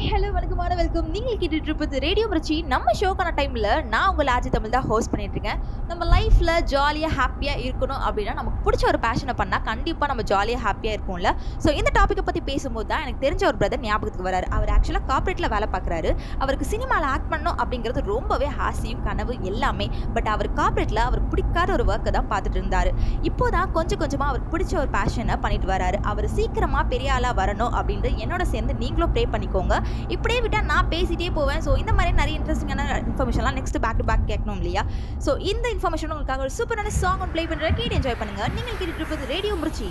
Hello வணக்கமான welcome நீங்கள் கேட்டுட்டு இருப்பது ரேடியோ மிர்ச்சி நம்ம ஷோக்கான டைமில் நான் உங்கள் ஆஜி தமிழ் தான் ஹோஸ்ட் பண்ணிட்டு இருக்கேன் நம்ம லைஃப்பில் ஜாலியாக ஹாப்பியாக இருக்கணும் அப்படின்னா நமக்கு பிடிச்ச ஒரு பேஷனை பண்ணால் கண்டிப்பாக நம்ம ஜாலியாக ஹாப்பியாக இருப்போம்ல ஸோ இந்த டாப்பிக்கை பற்றி பேசும்போது தான் எனக்கு தெரிஞ்ச ஒரு பிரதர் ஞாபகத்துக்கு வராரு அவர் ஆக்சுவலாக கார்ப்பரேட்டில் வேலை பார்க்குறாரு அவருக்கு சினிமாவில் ஆக்ட் பண்ணணும் அப்படிங்கிறது ரொம்பவே ஆசையும் கனவு எல்லாமே பட் அவர் கார்ப்பரேட்டில் அவருக்கு பிடிக்காத ஒரு ஒர்க்கை தான் பார்த்துட்டு இருந்தார் இப்போ தான் கொஞ்சம் கொஞ்சமாக அவருக்கு பிடிச்ச ஒரு பேஷனை பண்ணிட்டு வராரு அவர் சீக்கிரமாக பெரிய ஆளாக வரணும் அப்படின்ட்டு என்னோட சேர்ந்து நீங்களும் ப்ரே பண்ணிக்கோங்க இப்படியே விட்டால் நான் பேசிட்டே போவேன் ஸோ இந்த மாதிரி நிறைய இன்ட்ரெஸ்டிங்கான இன்ஃபர்மேஷன்லாம் நெக்ஸ்ட் பேக் டு பேக் கேட்கணும் இல்லையா ஸோ இந்த இன்ஃபர்மேஷன் உங்களுக்காக ஒரு சூப்பரான சாங் ப்ளே பண்ணுற கேட்டு என்ஜாய் பண்ணுங்க நீங்கள் கேட்டுட்டு இருப்பது ரேடியோ மிர்ச்சி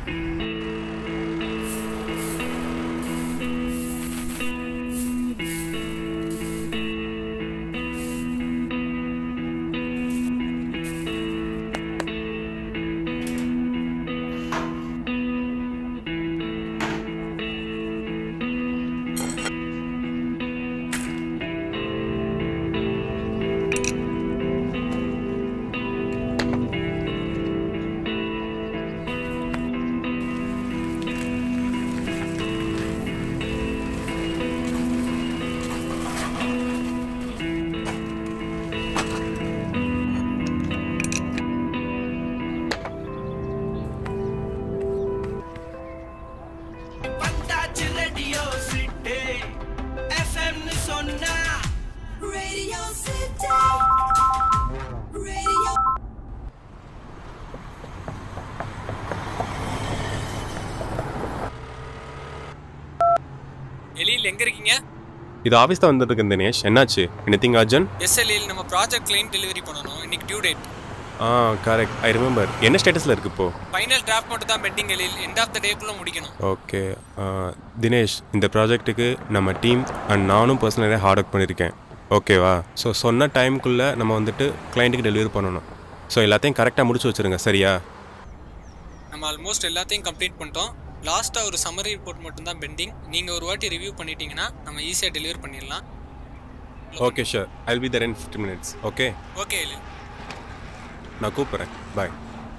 பட்டாச்சு ரேடியோ சிட்டி எஃப்எம்னு சொன்னா Radio City. Radio. எலியில் எங்க இருக்கீங்க இது ஆஃபீஸ் தான் வந்துட்டு இருக்கேன் தினேஷ் என்னாச்சு எனிதிங் அர்ஜன் எஸ்எல்ஏல நம்ம ப்ராஜெக்ட் கிளைண்ட் டெலிவரி பண்ணணும் இன்னைக்கு டியூ டேட் ஆ கரெக்ட் ஐ ரிமெம்பர் என்ன ஸ்டேட்டஸில் இருக்கு இப்போ ஃபைனல் டிராஃப்ட் மட்டும் தான் பெண்டிங் எலியில் எண்ட் ஆஃப் த டேக்குள்ள முடிக்கணும் ஓகே தினேஷ் இந்த ப்ராஜெக்ட்டுக்கு நம்ம டீம் அண்ட் நானும் பர்சனலாக ஹார்ட் ஒர்க் பண்ணியிருக்கேன் ஓகேவா ஸோ சொன்ன டைமுக்குள்ளே நம்ம வந்துட்டு கிளைண்ட்டுக்கு டெலிவரி பண்ணணும் ஸோ எல்லாத்தையும் கரெக்டாக முடிச்சு வச்சுருங்க சரியா நம்ம ஆல்மோஸ்ட் எல்லாத்தையும் கம்ப்ளீட் பண்ணிட்டோம் லாஸ்ட்டாக ஒரு சம்மரி ரிப்போர்ட் மட்டும் தான் பெண்டிங் நீங்கள் ஒரு வாட்டி ரிவ்யூ பண்ணிட்டீங்கன்னா நம்ம ஈஸியாக டெலிவரி பண்ணிடலாம் okay sure I be there in fifty minutes okay okay Ezhil நான் கூப்பிட்றேன் பாய்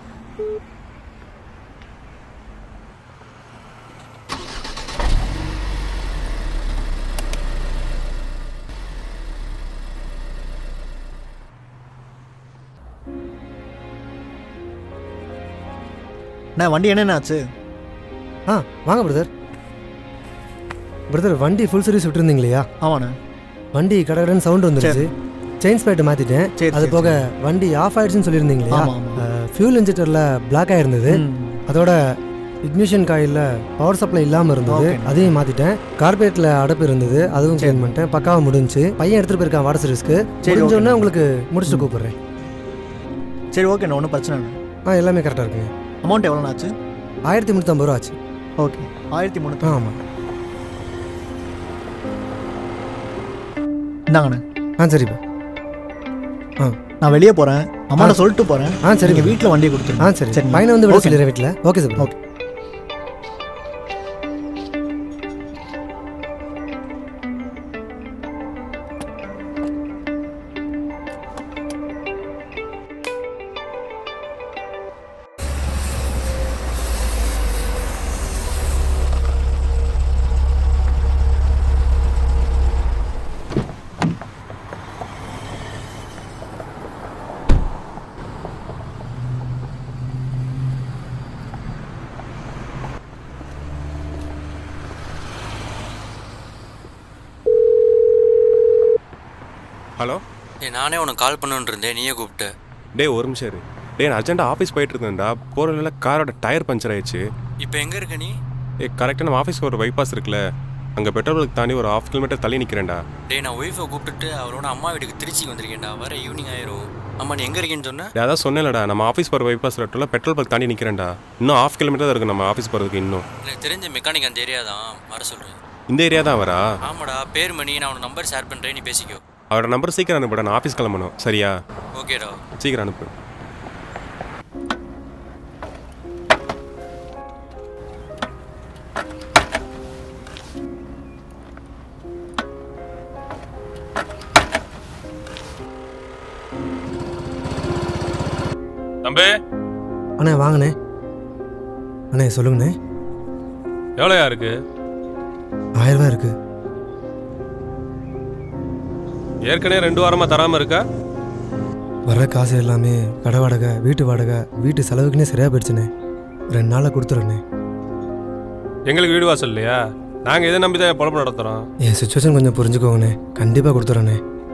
நான் வண்டி என்னென்ன ஆச்சு ஆ வாங்க பிரதர் பிரதர் வண்டி ஃபுல் சர்வீஸ் விட்டுருந்தீங்க இல்லையா ஆமாண்ணே வண்டி கடகடன்னு சவுண்ட் வந்துருச்சு செயின் ஸ்பேட்டை மாற்றிட்டேன் சரி, அது சரி, போக வண்டி ஆஃப் ஆயிடுச்சுன்னு சொல்லியிருந்தீங்க இல்லையா ஆமா, ஆமா. ஃபியூல் இன்ஜெக்டரில் பிளாக் ஆயிருந்தது ம். அதோட இக்னிஷன் காயிலில் பவர் சப்ளை இல்லாமல் இருந்தது Okay. அதையும் மாற்றிட்டேன் கார்பரேட்டில் அடப்பு இருந்தது அதுவும் க்ளீன் பண்ணிட்டேன் பக்காவாக முடிஞ்சுச்சு பையன் எடுத்துகிட்டு போயிருக்கான் வாட்டர் சர்வீஸ்க்கு சரி, முடிஞ்சோடனே okay. உங்களுக்கு முடிச்சுட்டு கூப்பிட்றேன் சரி ஓகேண்ணா ஒன்றும் பிரச்சனை இல்லை ஆ எல்லாமே கரெக்டாக இருக்குங்க அமௌண்ட் எவ்வளோண்ணா ஆச்சு ஆயிரத்தி முந்நூற்றம்பது ரூபா ஆச்சு ஓகே ஆயிரத்தி ஆ முந்நூற்றி ஆமாம் இந்தாங்கண்ணே ஆ சரிப்பா ஆ நான் வெளியே போகிறேன் அம்மாட்ட சொல்லிட்டு போகிறேன் ஆ சரி நீங்கள் வீட்டில் வண்டியை கொடுத்துருங்க ஆ சரி சரிண்ணா. பையனை வந்து விட Okay. சொல்லிடுறேன் வீட்டில் ஓகே சார் ஓகே ஹலோ ஏய் நானே உனக்கு கால் பண்ணணுன்னு இருந்தேன் நீயே கூப்பிட்ட டேய் ஒரு நிமிஷம் இரு டேய் நான் அர்ஜென்ட்டாக ஆஃபீஸ் போயிட்டு இருந்தேன்டா போகிற வழியில காரோட டயர் பஞ்சர் ஆயிடுச்சு இப்போ எங்கே இருக்க நீ ஏ கரெக்டாக நம்ம ஆஃபீஸ்க்கு ஒரு பைபாஸ் இருக்குல்ல அங்கே பெட்ரோல் பங்க் தாண்டி ஒரு ஹாஃப் கிலோமீட்டர் தள்ளி நிற்கிறேன்டா டேய் நான் ஒய்ஃபை கூப்பிட்டுட்டு அவரோட அம்மா வீட்டுக்கு திருச்சிக்கு வந்திருக்கேன்டா வர ஈவினிங் ஆயிரும் அம்மா நீ எங்கே இருக்கேன்னு சொன்ன டேய், அதான் சொன்னேன்லடா நம்ம ஆஃபீஸ் போகிற பைபாஸ் ரோட்டில் பெட்ரோல் பங்க் தாண்டி நிற்கிறேன்டா இன்னும் ஹாஃப் கிலோமீட்டர் தான் இருக்கு நம்ம ஆஃபீஸ் போகிறதுக்கு இன்னும் எனக்கு தெரிஞ்ச மெக்கானிக் அந்த ஏரியா தான் வர சொல்கிறேன் இந்த ஏரியா தான் வரா ஆமாடா பேர் மணி நான் உனக்கு நம்பர் ஷேர் பண்ணுறேன் நீ பேசிக்கோ அவரோட நம்பர் சீக்கிரம் அனுப்புடா நான் ஆஃபீஸ் கிளம்பணும் சரியா ஓகேடா சீக்கிரம் அனுப்பு தம்பி அண்ணே வாங்கண்ணே அண்ணே சொல்லுங்கண்ணே எவ்வளோயா இருக்கு ஆயிரம் ரூபாய் இருக்கு ஏற்கனவே ரெண்டு வாரமாக தராமல் இருக்கா வர காசு எல்லாமே கடை வாடகை வீட்டு வாடகை வீட்டு செலவுக்குன்னே சரியாக போயிடுச்சுண்ணே ரெண்டு நாளில் கொடுத்துறேண்ணே எங்களுக்கு வீடு வாசல் இல்லையா நாங்கள் இதை நம்பி தான் பொழப்பு நடத்துகிறோம் என் சுச்சுவேஷன் கொஞ்சம் புரிஞ்சுக்கோங்கண்ணே கண்டிப்பாக கொடுத்துறேண்ணே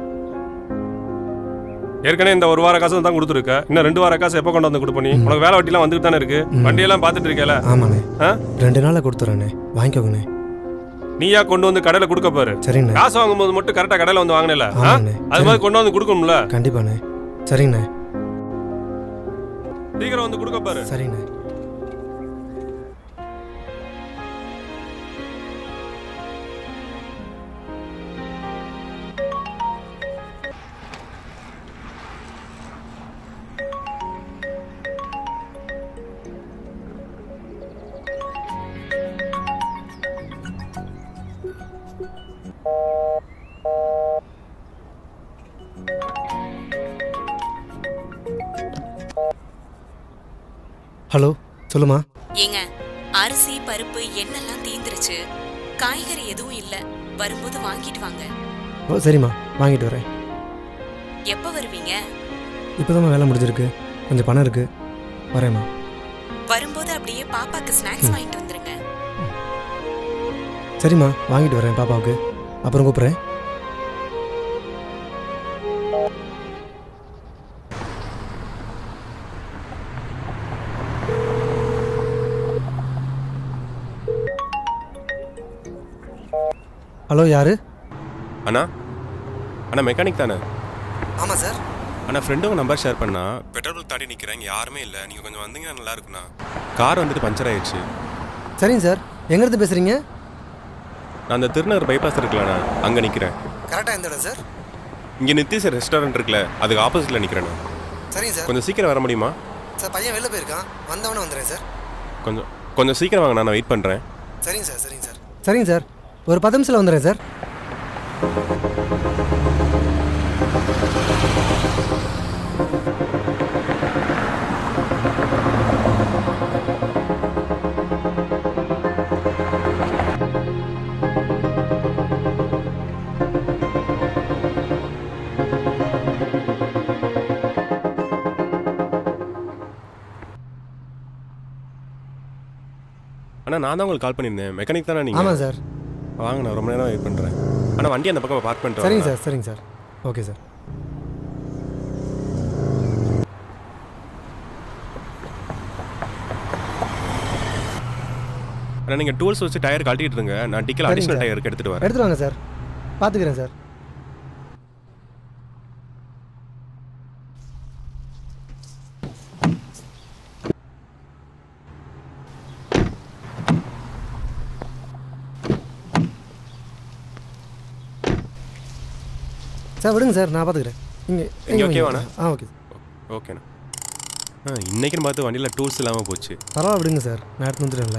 ஏற்கனவே இந்த ஒரு வார காசு தான் கொடுத்துருக்க இன்னும் ரெண்டு வார காசு எப்போ கொண்டு வந்து கொடுப்ப நீ உனக்கு வேலை வட்டிலாம் வந்துட்டு தானே இருக்கு வண்டியெல்லாம் பார்த்துட்டு இருக்கேல ஆமாண்ணே ஆ ரெண்டு நாளில் கொடுத்துறேண்ணே வாங்கிக்கோங்கண்ணே நீயா கொண்டு வந்து கடையில் கொடுக்க பாரு சரிங்கண்ணே காசு வாங்கும்போது மட்டும் கரெக்டாக கடையில் வந்து வாங்கினல ஆமாண்ணே. அது மாதிரி கொண்டு வந்து கொடுக்கணும்ல கண்டிப்பாண்ணே சரிங்கண்ணே சீக்கிரம் வந்து கொடுக்க பாரு சரிங்கண்ணே ஹலோ சொல்லுமா ஏங்க அரிசி பருப்பு எண்ணெல்லாம் தீந்துருச்சு காய்கறி எதுவும் இல்ல வரும்போது வாங்கிட்டு வாங்க ஓ சரிம்மா வாங்கிட்டு வரேன் எப்ப வருவீங்க இப்போ வேலை முடிஞ்சிருக்கு கொஞ்சம் பணம் இருக்குது வரேம்மா வரும்போது அப்படியே பாப்பாக்கு ஸ்நாக்ஸ் வாங்கிட்டு வந்துருங்க சரிம்மா வாங்கிட்டு வரேன் பாப்பாவுக்கு அப்புறம் கூப்பிட்றேன் ஹலோ யாரு அண்ணா அண்ணா மெக்கானிக் தானே ஆமாம் சார் அண்ணா ஃப்ரெண்டு உங்கள் நம்பர் ஷேர் பண்ணா பெட்ரோல் தாண்டி நிற்கிறேன் இங்கே யாருமே இல்லை நீங்கள் கொஞ்சம் வந்தீங்கன்னா நல்லா இருக்குண்ணா கார் வந்துட்டு பஞ்சர் ஆயிடுச்சு சரிங்க சார் எங்கேருந்து பேசுகிறீங்க நான் அந்த திருநகர் பைபாஸ் இருக்குல்லண்ணா அங்கே நிற்கிறேன் கரெக்டாக எந்த இடம் சார் இங்கே நித்திஷ் ரெஸ்டாரண்ட் இருக்குல்ல அதுக்கு ஆப்போசிட்டில் நிற்கிறேன் சரிங்க சார் கொஞ்சம் சீக்கிரம் வர முடியுமா சார் பையன் வெளில போயிருக்கான் வந்தவொடனே வந்துடுறேன் சார் கொஞ்சம் கொஞ்சம் சீக்கிரம் வாங்க நான் வெயிட் பண்ணுறேன் சரிங்க சார் சரிங்க சார் சரிங்க சார் ஒரு பத்து நிமிஷத்தில் வந்துடுறேன் சார் அண்ணா நான் தான் உங்களுக்கு கால் பண்ணியிருந்தேன் மெக்கானிக் தானே நீங்கள் ஆமாம் சார் வாங்க நான் ரொம்ப நேரம் வெயிட் பண்ணுறேன் ஆனால் வண்டி அந்த பக்கம் பார்க் பண்ணிட்டு சரிங்க வாங்க. சார் சரிங்க சார் ஓகே சார் அண்ணா நீங்கள் டூல்ஸ் வச்சு டயர் கழட்டிட்டு இருங்க நான் டிக்கெட் சரிங்க அடிஷனல் சார். டயருக்கு எடுத்துகிட்டு வரேன் எடுத்துட்டு வாங்க சார் பார்த்துக்கிறேன் சார் சார் விடுங்க சார் நான் பார்த்துக்கிறேன் இங்கே இங்க ஓகேவாண்ணா? ஆ ஓகே ஓகேண்ணா ஆ இன்னைக்குன்னு பார்த்து வண்டியில் டூல்ஸ் இல்லாமல் போச்சு பரவாயில்ல விடுங்க சார் நான் எடுத்து வந்துடுறேன்ல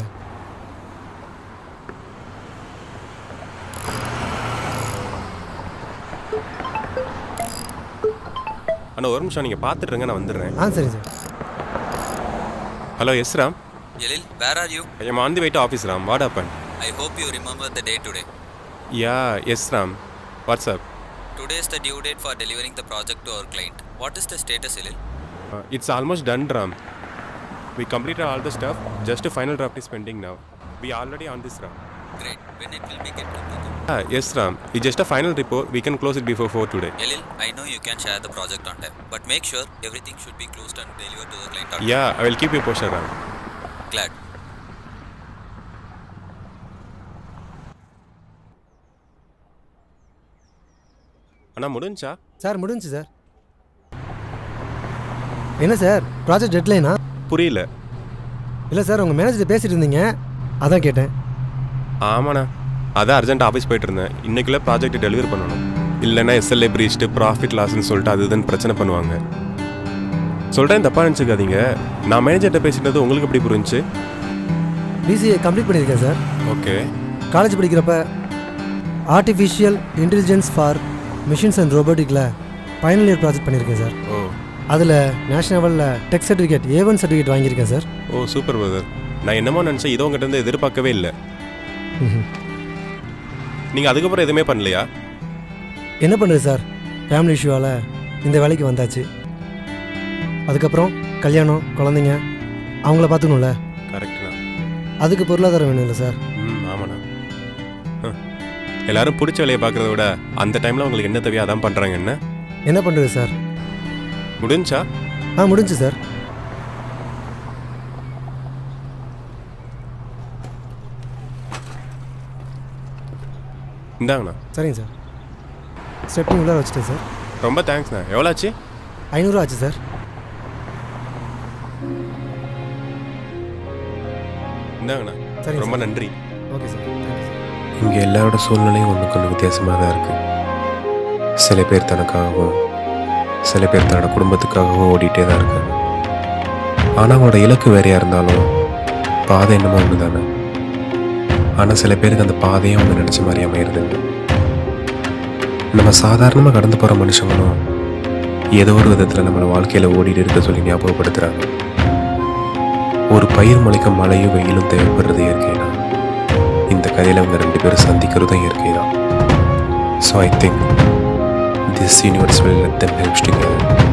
அண்ணா ஒரு நிமிஷம் நீங்கள் பார்த்துட்டு இருங்க நான் வந்துடுறேன் ஆ சரிங்க sir hello yes Ram Yalil, where are you? I'm on the way office Ram what happen I hope you remember the day today. Yeah yes Ram what's up Today is the due date for delivering the project to our client. What is the status, Yalil? It's almost done Ram we complete all the stuff just final draft is pending now we already on this Ram Great. When it will be get completed? Yes Ram it just a final report we can close it before four today Yalil, I know you can share the project on time, but make sure everything should be closed and delivered to the client on yeah I will keep you posted Ram time. Glad. அண்ணா முடிஞ்சா sir முடிஞ்சுச்சு sir என்ன sir project டெட்லைனா புரியல இல்லை sir உங்கள் manager பேசிட்டு இருந்தீங்க அதான் கேட்டேன் ஆமாண்ணா அதான் அர்ஜென்ட் ஆஃபீஸ் போயிட்டு இருந்தேன் இன்னைக்குள்ள ப்ராஜெக்ட் டெலிவரி பண்ணணும் இல்லைன்னா எஸ்எல்ஏ பிரீச்டு ப்ராஃபிட் லாஸ்ன்னு சொல்லிட்டு அது இதுன்னு பிரச்சனை பண்ணுவாங்க சொல்கிறேன் தப்பாக நினச்சிக்காதீங்க நான் மேனேஜர்கிட்ட பேசிட்டது உங்களுக்கு எப்படி புரிஞ்சுச்சு பிசிஏ கம்ப்ளீட் பண்ணியிருக்கேன் சார் ஓகே காலேஜ் படிக்கிறப்ப artificial intelligence for machines and ரோபோட்டிக்கில் ஃபைனல் இயர் ப்ராஜெக்ட் பண்ணியிருக்கேன் சார் ஓ அதில் நேஷனல் லெவலில் tech certificate A one certificate வாங்கியிருக்கேன் சார் ஓ சூப்பர் பிரதர் நான் என்னமோ நினச்சேன் இதோ உங்ககிட்ட இருந்து எதிர்பார்க்கவே இல்லை நீங்கள் அதுக்கப்புறம் எதுவுமே பண்ணலையா என்ன பண்ணுறது சார் ஃபேமிலி இஷ்யூவால் இந்த வேலைக்கு வந்தாச்சு அதுக்கப்புறம் கல்யாணம் குழந்தைங்க அவங்கள பார்த்துக்கணும்ல கரெக்டுண்ணா அதுக்கு பொருளாதாரம் வேணும் இல்லை சார் ம் ஆமாண்ணா ஹ. எல்லாரும் பிடிச்ச வேலையை பார்க்குறத விட அந்த டைமில் உங்களுக்கு என்ன தேவையோ அதான் பண்ணுறாங்க என்ன என்ன பண்ணுறது சார் முடிஞ்சா ஆ முடிஞ்சு சார் இந்தாங்கண்ணா சரிங்க சார் ஸ்டெப்பிங் உள்ளே வச்சுட்டேன் சார் ரொம்ப தேங்க்ஸ்ண்ணா எவ்வளோ ஆச்சு ஐநூறுரூவா ஆச்சு சார் இந்தாங்கண்ணா சரிங்க ரொம்ப சார். நன்றி ஓகே சார் தேங்க்யூ சார் இங்கே எல்லாரோட சூழ்நிலையும் ஒன்று கொஞ்சம் வித்தியாசமாக தான் இருக்குது சில பேர் தனக்காகவும் சில பேர் தன்னோட குடும்பத்துக்காகவும் ஓடிட்டே தான் இருக்காங்க ஆனால் அவங்களோட இலக்கு வேறையாக இருந்தாலும் பாதை என்னமோ ஒன்று தானே ஆனால் சில பேருக்கு அந்த பாதையும் அவங்க நினச்ச மாதிரி அமையிறது இல்லை நம்ம சாதாரணமாக கடந்து போகிற மனுஷங்களும் ஏதோ ஒரு விதத்தில் நம்மளை வாழ்க்கையில் ஓடிட்டு இருக்க சொல்லி ஞாபகப்படுத்துகிறாங்க ஒரு பயிர் முளைக்க மழையும் வெயிலும் தேவைப்படுறது இயற்கை தான் இந்த கதையில் அவங்க ரெண்டு பேரும் சந்திக்கிறதும் இயற்கை தான் so I think this universe will let them helps together